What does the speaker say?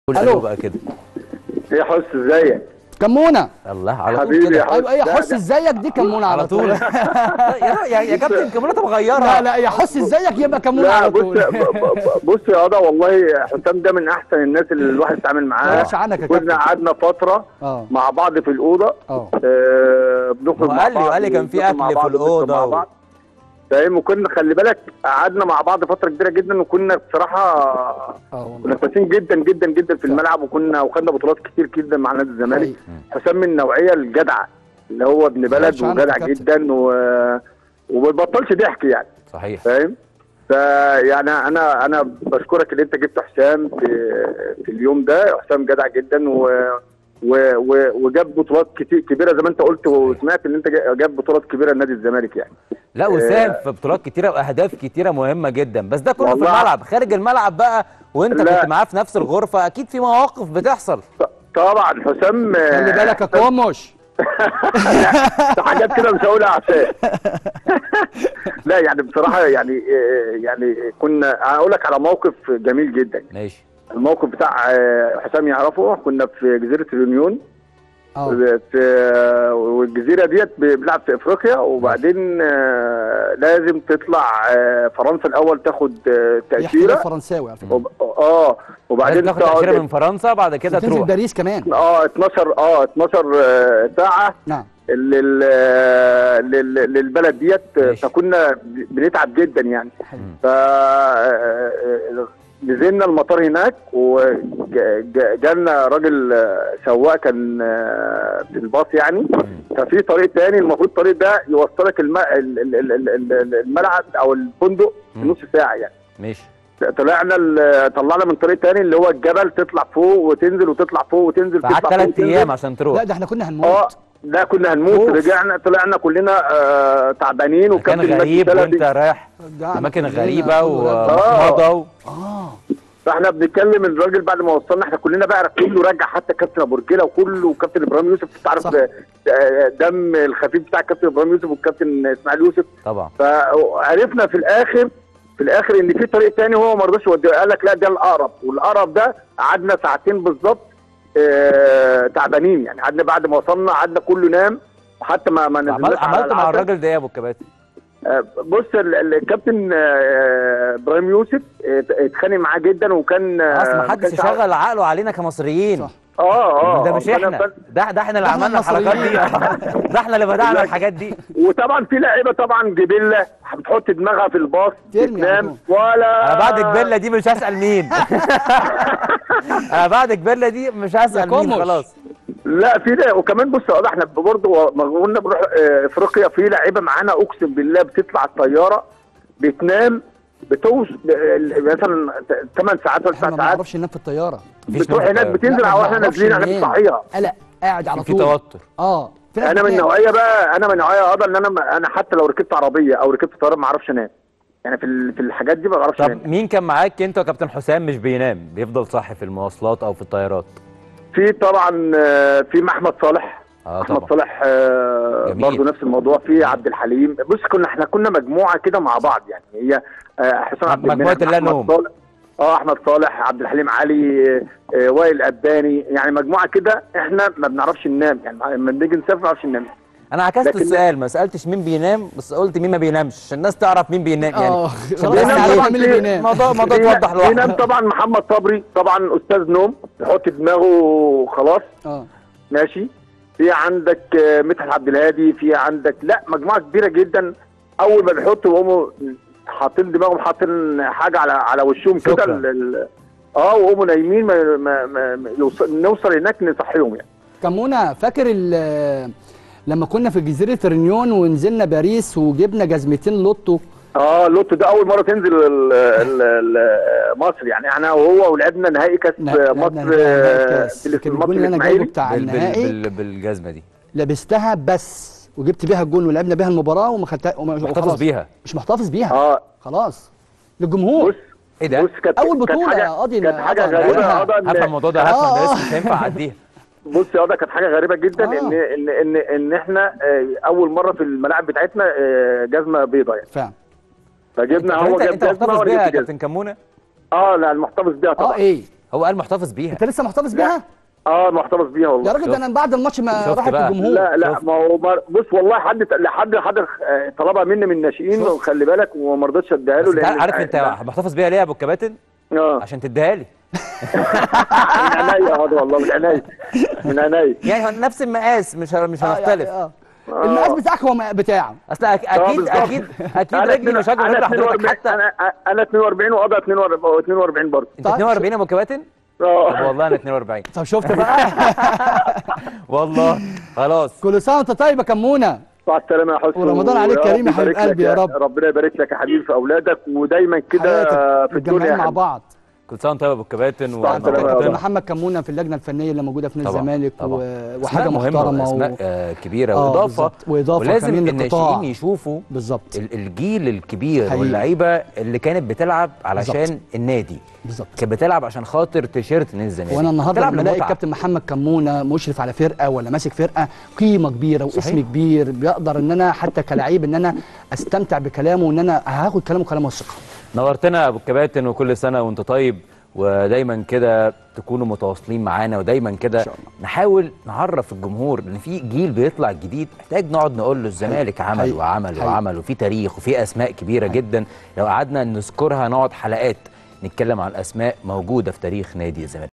الو بقى كده يا حس ازيك كمونه الله على طول حبيبي كده يا حس. ايوه ايه لا، حس لا. ازيك دي كمونه على طول يا يا يا كابتن كمان انت لا مغيرها لا يا حس ازيك يبقى كمونه لا على بص طول ب- ب- بص يا هذا والله حسام ده من احسن الناس اللي الواحد اتعامل معاه بلاش عنك يا كابتن. كنا قعدنا فتره اه مع بعض في الاوضه اه آه، بنخرج هو مع قال لي- بعض وقال لي كان في بنخرج مع أكل في بعض، بنشرب الأوضة مع و- بعض فاهم وكنا خلي بالك قعدنا مع بعض فتره كبيره جدا وكنا بصراحه اه والله كنا كويسين جدا جدا جدا في الملعب وكنا وخدنا بطولات كتير جدا مع نادي الزمالك حسام من النوعيه الجدعه اللي هو ابن بلد بلاش عنك يا وجدع كابتن. جدا و... وما بيبطلش ضحك يعني صحيح فاهم فيعني انا انا بشكرك ان انت جبت حسام في في اليوم ده حسام جدع جدا و و و وجاب بطولات كتير كبيره زي ما انت قلت وسمعت ان انت جا- جاب بطولات كبيره لنادي الزمالك يعني لا وساهم في بطولات كتيره واهداف كتيره مهمه جدا بس ده كله في والله. الملعب خارج الملعب بقى وانت لا. كنت معاه في نفس الغرفه اكيد في مواقف بتحصل ط- طبعا حسام خلي بالك يا كومش ده حاجات كده مش هقولها عشان لا يعني بصراحه يعني يعني كنا هقول لك على موقف جميل جدا ماشي الموقف بتاع حسام يعرفه كنا في جزيره اليونيون اه في والجزيره ديت بنلعب في افريقيا وبعدين آه، لازم تطلع آه، فرنسا الاول تاخد آه، يحكي تاشيره فرنساوي على فكره وب- اه وبعدين بعدين تاخد تاشيره من تقعد فرنسا بعد كده تنزل تروح باريس كمان اه 12 اه 12 آه، ساعه نعم لل لل- للبلد ديت ماشي. فكنا بنتعب جدا يعني حلو. ف آه، نزلنا المطار هناك وجالنا راجل آه، سواق كان آه، في الباص يعني ففي طريق تاني المفروض الطريق ده يوصلك الم... ال- ال- ال- ال- ال- الملعب او الفندق في مم. نص ساعه يعني ماشي طلعنا ال- طلعنا من طريق تاني اللي هو الجبل تطلع فوق وتنزل وتطلع فوق وتنزل فقعدت تطلع فوق ثلاث وتنزل. ايام عشان تروح لا ده احنا كنا اه هنموت لا كنا هنموت أوف. رجعنا طلعنا كلنا آه تعبانين كان وكابتن مجدي غريب شلبي. وانت رايح رجعنا اماكن كلنا غريبه كلنا. ومحمضه و... اه فاحنا بنتكلم الراجل بعد ما وصلنا احنا كلنا بقى كله رجع حتى كابتن ابو رجيله وكله وكابتن ابراهيم يوسف انت عارف صح. آه، آه، دم الخفيف بتاع كابتن ابراهيم يوسف والكابتن اسماعيل يوسف طبعا فعرفنا في الاخر في الاخر ان في طريق تاني هو ما رضاش يوديه قال لك لا ده الاقرب والاقرب ده قعدنا ساعتين بالظبط آه، تعبانين يعني قعدنا بعد ما وصلنا قعدنا كله نام وحتى ما ما عمل نزلناش على عملت مع العشاء. الراجل ده ايه يا ابو الكباتن آه، بص ال- ال- الكابتن آه، ابراهيم يوسف آه، اتخانق معاه جدا وكان آه، اصل ما ما حدش كانش عاوز- يشغل عقله علينا كمصريين صح. اه اه ده مش فأنا- احنا فأنا- ده ده احنا اللي ده احنا عملنا الحركات دي ده احنا اللي بدأنا لا. الحاجات دي وطبعا في لعيبه طبعا جبله بتحط دماغها في الباص ترمي تنام على ولا انا بعد الجبله دي مش هسال مين انا بعد الجبله دي مش هسال مين كومش. خلاص لا في ده وكمان بص يا احنا برضه ما قلنا بنروح آه، افريقيا في لعيبه معانا اقسم بالله بتطلع الطياره بتنام بتوصل مثلا 8 ساعات ولا احنا 9 ما ساعات بنعرفش ننام في الطياره مفيش بتروح نوم هناك طيب. بتنزل لا، على ما واحنا بنعرفش نازلين احنا ننام. بنصحيها قلق قاعد على في طول توتر اه في ناس انا من بتنام. نوعيه بقى انا من نوعيه افضل ان انا ما- انا حتى لو ركبت عربيه او ركبت طياره ما اعرفش انام يعني في ال- في الحاجات دي ما بعرفش انام طب مين كان معاك انت وكابتن حسام مش بينام بيفضل صاحي في المواصلات او في الطيارات في طبعا آه، في محمد صالح اه احمد طبعا صالح آه، جميل. برضه نفس الموضوع في عبد الحليم بص كنا احنا كنا مجموعه كده مع بعض يعني هي آه، حسام عبد مجموعة المنعم، اللا أحمد نوم. صالح اه احمد صالح عبد الحليم علي آه، آه، وائل اباني يعني مجموعه كده احنا ما بنعرفش ننام يعني لما بنيجي نسافر ما بنعرفش ننام انا عكست لكن- السؤال ما سالتش مين بينام بس قلت مين ما بينامش عشان الناس تعرف مين بينام يعني اه عشان خلاص بس بينام إيه، طبعا مين اللي في- بينام الموضوع الموضوع بينام- اتوضح لوحده بينام طبعا محمد صبري طبعا استاذ نوم يحط دماغه خلاص اه ماشي في عندك آه، مدحت عبد الهادي في عندك لا مجموعه كبيره جدا اول ما بيحطوا يقوموا حاطين دماغهم حاطين حاجه على على وشهم كده شكراً. ال- ال- اه ويقوموا نايمين ما ما ما ما- يوصل نوصل هناك نصحيهم يعني كمونه فاكر ال- لما كنا في جزيره رينيون ونزلنا باريس وجبنا جزمتين لوتو اه لوتو ده اول مره تنزل ال- ال- ال- مصر يعني احنا وهو ولعبنا نهائي كاس لعبنا مصر نهائي آه، كاس. في كان الماتش الجون اللي انا جايبه الاسماعيلي بتاع بال- بال- النهائي بال- بالجزمه دي لبستها بس وجبت بيها الجون ولعبنا بيها المباراه وما خدتها وما- محتفظ وخلاص. بيها مش محتفظ بيها اه خلاص للجمهور بص ايه ده بص كانت أول كانت بطولة حاجة- يا قاضي كانت أنا حاجه قطع غريبه عليها. يا قاضي إن- عارفه الموضوع ده آه، هفهم آه. بس مش هينفع اعديها بص يا ده كانت حاجه غريبه جدا آه. ان ان ان ان احنا آه، اول مره في الملاعب بتاعتنا آه، جزمه بيضاء يعني فعلا فجبنا طب هو انت جاب انت جزمه محتفظ وانا بيها يا جبت جزمه كابتن كمونه اه لا المحتفظ بيها اه طبعا ايه هو قال محتفظ بيها انت لسه محتفظ بيها اه محتفظ بيها والله يا راجل شفت. ده انا بعد الماتش ما شفت راحت بقى. الجمهور لا لا شوف. ما هو مر- بص والله حد لحد حد آه، طلبها مني من الناشئين شوف. وخلي بالك وما رضيتش اديها بس له انت لان عارف انت محتفظ بيها ليه يا ابو الكباتن اه عشان تديها لي من عينيا يا واد والله من عينيا من عينيا يعني هو نفس المقاس مش ه- مش آه، هنختلف يعني آه. المقاس بتاعك هو م- بتاعه اصل أك- اكيد بالظبط. اكيد اكيد أنا رجلي مش هاجي انا رجل حضرتك 42 حتى انا انا 42 وقضى 42 42 برضه انت طيب. 42 يا ابو الكباتن طب اه والله انا 42 طب شفت بقى والله خلاص كل سنه وانت طيب يا كمونه مع السلامه يا حسن ورمضان عليك ويا كريم يا رب حبيب يبارك لك قلبي يا رب. ربنا يبارك لك يا حبيبي في اولادك ودايما كده حياتك في الدنيا متجمعين يا مع حبيبي. بعض كل سنه وانت طيب يا ابو الكباتن مع السلامة يا كابتن رب. محمد كمونه في اللجنه الفنيه اللي موجوده في نادي طبعا، الزمالك طبعا. و... أسماء وحاجه مهمة محترمه واسماء و... آه، كبيره آه، واضافه بالظبط. وإضافة ولازم كمان للقطاع. الناشئين يشوفوا بالظبط ال- الجيل الكبير حقيقي. واللعيبه اللي كانت بتلعب علشان بالظبط. النادي بالظبط كانت بتلعب عشان خاطر تيشيرت نادي الزمالك وانا النهارده بتلعب لما الاقي للمتعة. الكابتن محمد كمونه مشرف على فرقه ولا ماسك فرقه قيمه كبيره واسم صحيح. كبير بيقدر ان انا حتى كلاعب ان انا استمتع بكلامه وان انا هاخد كلامه كلام وثقه نورتنا يا ابو الكباتن وكل سنه وانت طيب ودايما كده تكونوا متواصلين معانا ودايما كده إن شاء الله. نحاول نعرف الجمهور ان في جيل بيطلع جديد محتاج نقعد نقول له الزمالك عمل حقيقي. وعمل حقيقي. وعمل وفي تاريخ وفي اسماء كبيره جدا لو قعدنا نذكرها نقعد حلقات نتكلم عن اسماء موجوده في تاريخ نادي الزمالك